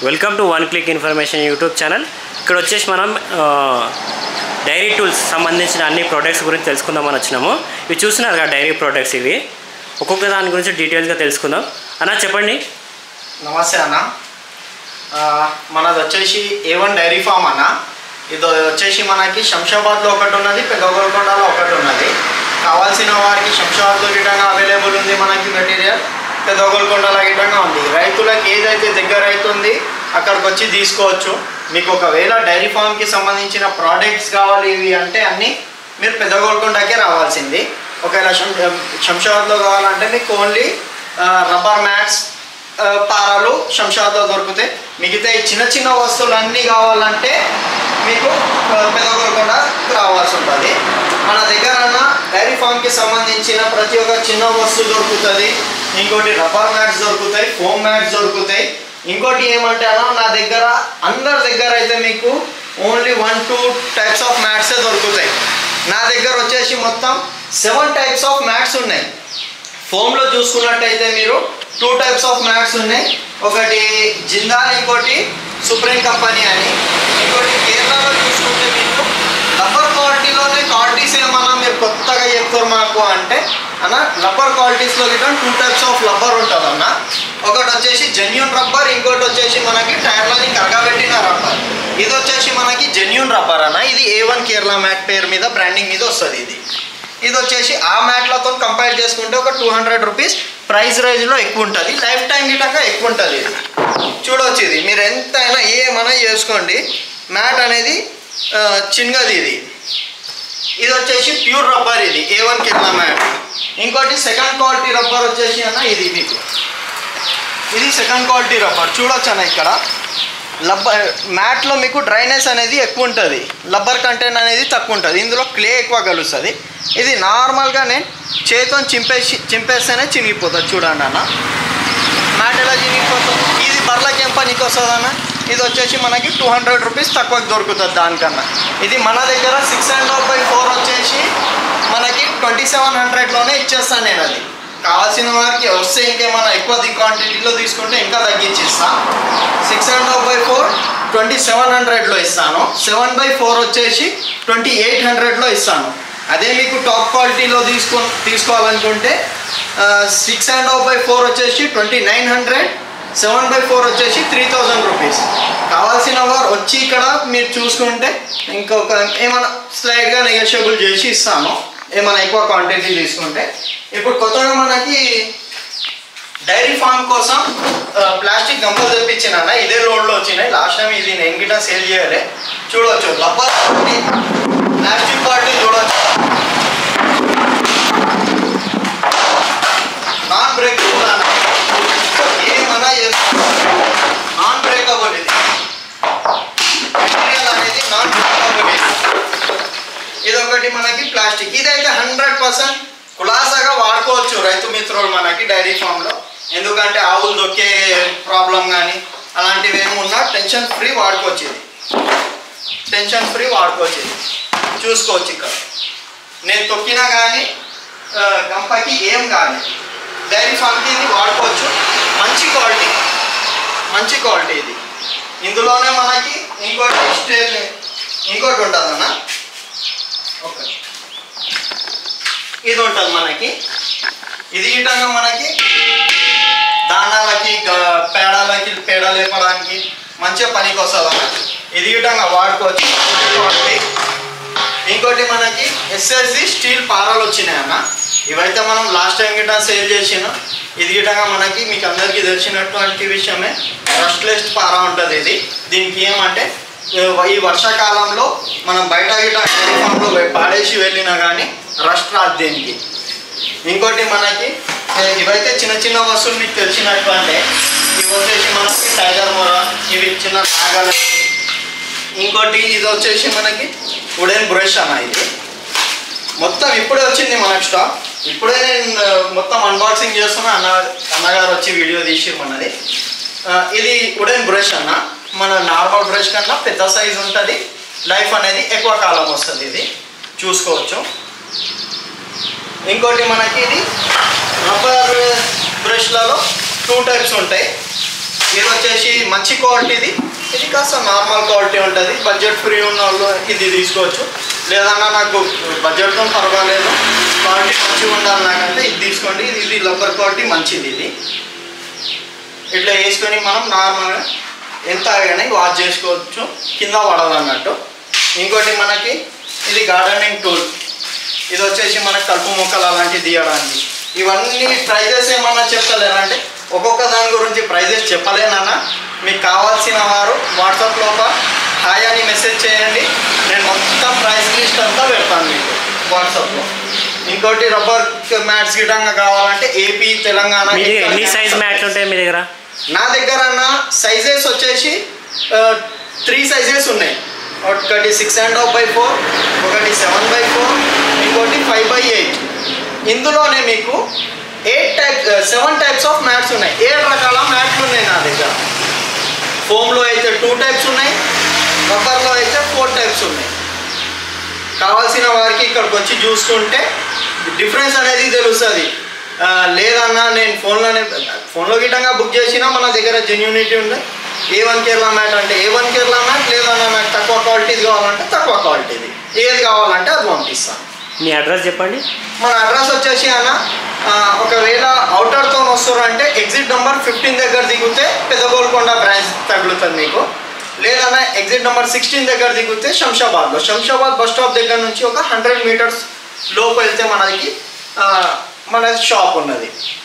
Welcome to one click information YouTube channel ఇక్కడ వచ్చేసి మనం ఆ, డైరీ టూల్స్ సంబంధించిన అన్ని ప్రోడక్ట్స్ గురించి తెలుసుకుందామని వచ్చినాము ఇవి చూస్తున్నారు కదా డైరీ ప్రోడక్ట్స్ ఇవి ఒక్కొక్క దాని గురించి డీటెయిల్గా తెలుసుకుందాం అన్న చెప్పండి నమస్తే అన్న ఆ, మనది వచ్చేసి ఏ వన్ డైరీ ఫామ్ అన్న ఇది వచ్చేసి మనకి శంషాబాద్లో ఒకటి ఉన్నది పెద్ద గోల్కొండలో ఒకటి ఉన్నది కావాల్సిన వారికి శంషాబాద్లో గిట్టంగా అవైలబుల్ ఉంది మనకి మెటీరియల్ పెద్ద గోల్కొండలో గిట్టంగా ఉంది రైతులకు ఏదైతే దగ్గర అవుతుంది అక్కడికి వచ్చి తీసుకోవచ్చు మీకు ఒకవేళ డైరీ ఫామ్కి సంబంధించిన ప్రోడక్ట్స్ కావాలి ఇవి అంటే అన్నీ మీరు పెద్ద గోల్కొండకే రావాల్సింది ఒకవేళ శం- శంషాబాద్లో కావాలంటే మీకు ఓన్లీ రబ్బర్ మ్యాట్స్ ఆ, పారాలు శంషాబాద్లో దొరుకుతాయి మిగతా ఈ చిన్న చిన్న వస్తువులు అన్నీ కావాలంటే మీకు ఆ, పెదగొలకొండ రావాల్సి ఉంటుంది మన దగ్గర ఉన్న డైరీ ఫామ్కి సంబంధించిన ప్రతి ఒక్క చిన్న వస్తువు దొరుకుతుంది ఇంకోటి రబ్బర్ మ్యాట్స్ దొరుకుతాయి ఫోమ్ మ్యాట్స్ దొరుకుతాయి ఇంకోటి ఏమంటే అన్న నా దగ్గర అందరి దగ్గర అయితే మీకు only one two types of మ్యాట్సే దొరుకుతాయి నా దగ్గర వచ్చేసి మొత్తం సెవెన్ టైప్స్ ఆఫ్ మ్యాట్స్ ఉన్నాయి ఫోమ్లో చూసుకున్నట్టయితే మీరు టూ టైప్స్ ఆఫ్ మ్యాట్స్ ఉన్నాయి ఒకటి జిందాల్ ఇంకోటి సుప్రీం కంపెనీ అని ఇంకోటి కేరళలో చూసుకుంటే మీకు రబ్బర్ క్వాలిటీలోనే క్వాలిటీస్ ఏమన్నా మీరు కొత్తగా చెప్తారు మాకు అంటే అన్న రబ్బర్ క్వాలిటీస్లో గిట్ట టూ టైప్స్ ఆఫ్ రబ్బర్ ఉంటుంది అన్న ఒకటి వచ్చేసి జెన్యున్ రబ్బర్ ఇంకోటి వచ్చేసి మనకి టైర్లని కరగబెట్టిన రబ్బర్ ఇది వచ్చేసి మనకి జెన్యున్ రబ్బర్ అన్న ఇది ఏ వన్ కేరళ మ్యాట్ పేరు మీద బ్రాండింగ్ మీద వస్తుంది ఇది ఇది వచ్చేసి ఆ మ్యాట్లతో కంపేర్ చేసుకుంటే ఒక టూ హండ్రెడ్ రూపీస్ ప్రైస్ రేంజ్లో ఎక్కువ ఉంటుంది లైఫ్ టైం గిటంగా ఎక్కువ ఉంటుంది ఇది చూడవచ్చు ఇది మీరు ఎంతైనా ఏమైనా చేసుకోండి మ్యాట్ అనేది ఆ, చిన్నది ఇది ఇది వచ్చేసి ప్యూర్ రబ్బర్ ఇది ఏ వన్ కింద మ్యాట్ ఇంకోటి సెకండ్ క్వాలిటీ రబ్బర్ వచ్చేసి అన్న ఇది మీకు ఇది సెకండ్ క్వాలిటీ రబ్బర్ చూడొచ్చు అన్న ఇక్కడ లబ్బర్ మ్యాట్లో మీకు డ్రైనెస్ అనేది ఎక్కువ ఉంటుంది లబ్బర్ కంటెంట్ అనేది తక్కువ ఉంటుంది ఇందులో క్లే ఎక్కువ కలుస్తుంది ఇది నార్మల్గా నేను చేతితో చింపేసి చింపేస్తేనే చినిగిపోతుంది చూడండి అన్న మ్యాట్ ఎలా చినిగిపోతుంది ఇది బర్లకి ఏం పనికి వస్తుంది అన్న ఇది వచ్చేసి మనకి టూ హండ్రెడ్ రూపీస్ తక్కువకి దొరుకుతుంది దానికన్నా ఇది మన దగ్గర six and half by four వచ్చేసి మనకి ట్వంటీ సెవెన్ హండ్రెడ్లోనే ఇచ్చేస్తాను నేను అది కావాల్సిన వారికి వస్తే ఇంకేమైనా ఎక్కువ క్వాంటిటీలో తీసుకుంటే ఇంకా తగ్గించి ఇస్తాను six and half by four twenty seven హండ్రెడ్లో ఇస్తాను సెవెన్ బై ఫోర్ వచ్చేసి ట్వంటీ ఎయిట్ హండ్రెడ్లో ఇస్తాను అదే మీకు టాప్ క్వాలిటీలో తీసుకో తీసుకోవాలనుకుంటే six and half by four వచ్చేసి twenty nine hundred seven by four వచ్చేసి త్రీ థౌజండ్ రూపీస్ కావాల్సిన వారు వచ్చి ఇక్కడ మీరు చూసుకుంటే ఇంకొక ఏమైనా స్లైడ్గా నెగోషియబుల్ చేసి ఇస్తాను ఏమైనా ఎక్కువ క్వాంటిటీ తీసుకుంటే ఇప్పుడు కొత్తగా మనకి డైరీ ఫామ్ కోసం ఆ, ప్లాస్టిక్ గంపలు తెప్పించిన అన్న ఇదే లోడ్లో వచ్చినాయి లాస్ట్ టైం ఇది నేను గిట్ట సేల్ చేయాలి చూడవచ్చు రబ్బర్ బాటిల్, ప్లాస్టిక్ బాటిల్ చూడవచ్చు నాన్ బ్రేకబుల్ అన్న ఏమన్నా చేసుకోవచ్చు నాన్ బ్రేకబుల్ ఇది మెటీరియల్ అనేది నాన్ బ్రేకబుల్ ఇది ఇదొకటి మనకి ప్లాస్టిక్ ఇదైతే హండ్రెడ్ పర్సెంట్ కులాసాగా వాడుకోవచ్చు రైతు మిత్రులు మనకి డైరీ ఫామ్లో ఎందుకంటే ఆవులు దొక్కే ప్రాబ్లం కానీ అలాంటివి ఏమి ఉన్నా టెన్షన్ ఫ్రీ వాడుకోవచ్చు ఇది టెన్షన్ ఫ్రీ వాడుకోవచ్చు ఇది చూసుకోవచ్చు ఇక్కడ నేను తొక్కినా కానీ ఆ, గంపకి ఏం కాదు డైరీ ఫామ్కి ఇది వాడుకోవచ్చు మంచి క్వాలిటీ మంచి క్వాలిటీ ఇది ఇందులోనే మనకి ఇంకోటి స్టేల్ ఇంకోటి ఉంటుందన్న ఓకే ఇది ఉంటుంది మనకి ఇది ఇటంగా మనకి దానాలకి గ- పేడాలకి పేడ లేపడానికి మంచిగా పనికి వస్తుంది అన్న ఇది ఇటంగా వాడుకోవచ్చు వాడుకోవాలి. ఇంకోటి మనకి ఎస్ఎస్సి స్టీల్ పారాలు వచ్చినాయి అన్న ఇవైతే మనం లాస్ట్ టైం గిట్ట సేల్ చేసిన ఇది గిట్టగా మనకి మీకు అందరికీ తెలిసినటువంటి విషయమే రస్ట్లెస్ పారా ఉంటుంది ఇది దీనికి ఏమంటే ఏ- ఈ వర్షాకాలంలో మనం బయట గిట్ట డైరీ ఫామ్లో పాడేసి వెళ్ళినా కానీ రస్ట్ రాదు దీనికి ఇంకోటి మనకి ఏ, ఇవైతే చిన్న చిన్న వస్తువులు మీకు తెలిసినట్టు అంటే ఇవి వచ్చేసి మనకి టైగర్ మొర ఇవి చిన్న నాగలు ఇంకోటి ఇది వచ్చేసి మనకి వుడెన్ బ్రష్ అన్న ఇది మొత్తం ఇప్పుడే వచ్చింది మనకి స్టాక్ ఇప్పుడే నేను ఆ, మొత్తం అన్బాక్సింగ్ చేస్తున్నా అన్న అన్నగారు వచ్చి వీడియో తీసి మనది ఆ, ఇది వుడెన్ బ్రష్ అన్న మన నార్మల్ బ్రష్ కన్నా పెద్ద సైజ్ ఉంటుంది లైఫ్ అనేది ఎక్కువ కాలం వస్తుంది ఇది చూసుకోవచ్చు ఇంకోటి మనకి ఇది రబ్బర్ బ్రష్లలో టూ టైప్స్ ఉంటాయి ఇది వచ్చేసి మంచి క్వాలిటీది ఇది కాస్త నార్మల్ క్వాలిటీ ఉంటుంది బడ్జెట్ ఫ్రీ ఉన్న వాళ్ళు ఇది తీసుకోవచ్చు లేదన్నా నాకు బడ్జెట్తో పర్వాలేదు క్వాలిటీ మంచిగా ఉండాలి నాకంటే ఇది తీసుకోండి ఇది ఇది రబ్బర్ క్వాలిటీ మంచిది ఇది ఇట్లా వేసుకొని మనం నార్మల్గా ఎంత కానీ వాష్ చేసుకోవచ్చు కింద పడదు అన్నట్టు ఇంకోటి మనకి ఇది గార్డెనింగ్ టూల్ ఇది వచ్చేసి మనకి కలుపు మొక్కలు అలాంటివి తీయడానికి ఇవన్నీ ప్రైజెస్ ఏమన్నా చెప్తలేరంటే ఒక్కొక్క దాని గురించి ప్రైజెస్ చెప్పలేనన్నా మీకు కావాల్సిన వారు వాట్సాప్ లోపల హాయ్ అని మెసేజ్ చేయండి నేను మొత్తం ప్రైస్ లిస్ట్ అంతా పెడతాను మీకు వాట్సాప్లో ఇంకోటి రబ్బర్ మ్యాట్స్ గిటంగా కావాలంటే ఏపీ తెలంగాణ మీ దగ్గర ఎన్ని ఎక్కడ సైజ్ మ్యాట్లు ఉంటాయి మీ దగ్గర నా దగ్గర నా సైజెస్ వచ్చేసి త్రీ సైజెస్ ఉన్నాయి ఒకటి six and half by four ఒకటి సెవెన్ బై ఫోర్ ఇంకోటి ఫైవ్ బై ఎయిట్ ఇందులోనే మీకు eight type seven types of mats ఉన్నాయి ఏడు రకాల మ్యాట్లు ఉన్నాయి నా దగ్గర ఫోమ్లో అయితే టూ టైప్స్ ఉన్నాయి రబ్బర్లో అయితే ఫోర్ టైప్స్ ఉన్నాయి కావాల్సిన వారికి ఇక్కడికి వచ్చి చూస్తుంటే డిఫరెన్స్ అనేది తెలుస్తుంది ఆ, లేదన్నా నేను ఫోన్లోనే ఫోన్లో గిట్టంగా బుక్ చేసినా మన దగ్గర జెన్యూనిటీ ఉంది ఏ వన్ కేరళ మ్యాట్ అంటే ఏ వన్ కేరళ మ్యాట్ లేదన్నా నాకు తక్కువ క్వాలిటీది కావాలంటే తక్కువ క్వాలిటీది ఏది కావాలంటే అది పంపిస్తాను మీ అడ్రస్ చెప్పండి మన అడ్రస్ వచ్చేసి అన్న ఆ, ఒకవేళ అవుటర్తో వస్తారంటే ఎగ్జిట్ నెంబర్ ఫిఫ్టీన్ దగ్గర దిగితే పెద్ద గోల్కొండ బ్రాంచ్ తగులుతుంది మీకు లేదన్నా ఎగ్జిట్ నెంబర్ సిక్స్టీన్ దగ్గర దిగితే శంషాబాద్లో శంషాబాద్ బస్ స్టాప్ దగ్గర నుంచి ఒక హండ్రెడ్ మీటర్స్ లోపు వెళ్తే మనకి ఆ, మన షాప్ ఉన్నది